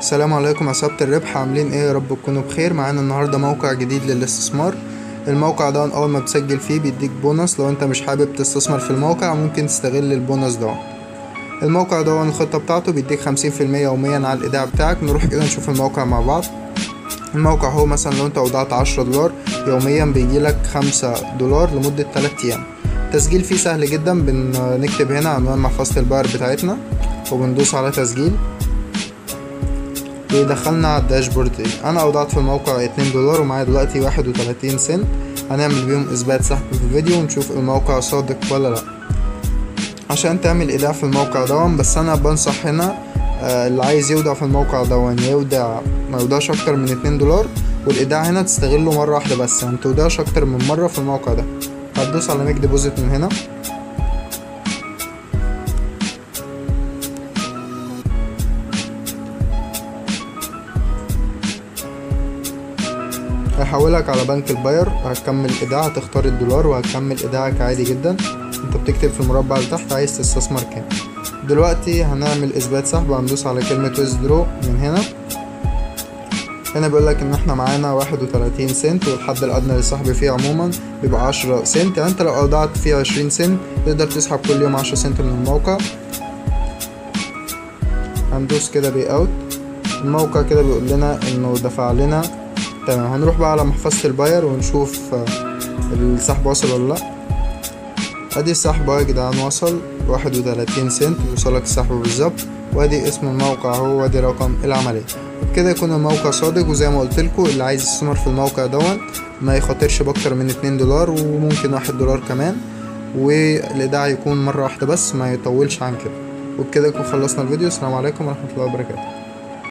السلام عليكم عصابة الربح عاملين ايه يا رب تكونوا بخير معانا النهاردة موقع جديد للاستثمار الموقع ده اول ما بتسجل فيه بيديك بونص لو انت مش حابب تستثمر في الموقع ممكن تستغل البونص ده الموقع ده الخطة بتاعته بيديك خمسين في المية يوميا على الايداع بتاعك نروح كده نشوف الموقع مع بعض الموقع هو مثلا لو انت اودعت عشرة دولار يوميا بيجيلك خمسة دولار لمدة تلات ايام التسجيل فيه سهل جدا بنكتب هنا عنوان محفظة الباير بتاعتنا وبندوس على تسجيل بيدخلنا على الداشبورد دي انا اودعت في الموقع اتنين دولار ومعايا دلوقتي واحد وتلاتين سنت هنعمل بيهم اثبات سحب في الفيديو ونشوف الموقع صادق ولا لا عشان تعمل ايداع في الموقع دون بس انا بنصح هنا آه اللي عايز يودع في الموقع دون يودع ما يودعش اكتر من اتنين دولار والايداع هنا تستغله مرة واحدة بس يعني متودعش اكتر من مرة في الموقع ده هتدوس على ميك ديبوزيت من هنا هيحولك على بنك الباير هتكمل ايداع هتختار الدولار وهتكمل ايداعك عادي جدا انت بتكتب في المربع اللي تحت عايز تستثمر كام دلوقتي هنعمل اثبات سحب هندوس على كلمة ويزدرو من هنا هنا بيقولك ان احنا معانا واحد وتلاتين سنت والحد الادنى للسحب فيه عموما بيبقى عشرة سنت يعني انت لو اودعت فيه عشرين سنت تقدر تسحب كل يوم عشرة سنت من الموقع هندوس كده بي اوت الموقع كده بيقول لنا انه دفع لنا تمام هنروح بقى على محفظة الباير ونشوف السحب وصل ولا لا ادي السحب اهو يا جدعان وصل واحد وتلاتين سنت وصلك السحب بالظبط وادي اسم الموقع اهو وادي رقم العملية وبكده يكون الموقع صادق وزي ما قلتلكوا اللي عايز يستثمر في الموقع دون ما يخاطرش باكتر من اتنين دولار وممكن واحد دولار كمان والايداع يكون مرة واحدة بس ما يطولش عن كده وبكده يكون خلصنا الفيديو السلام عليكم ورحمة الله وبركاته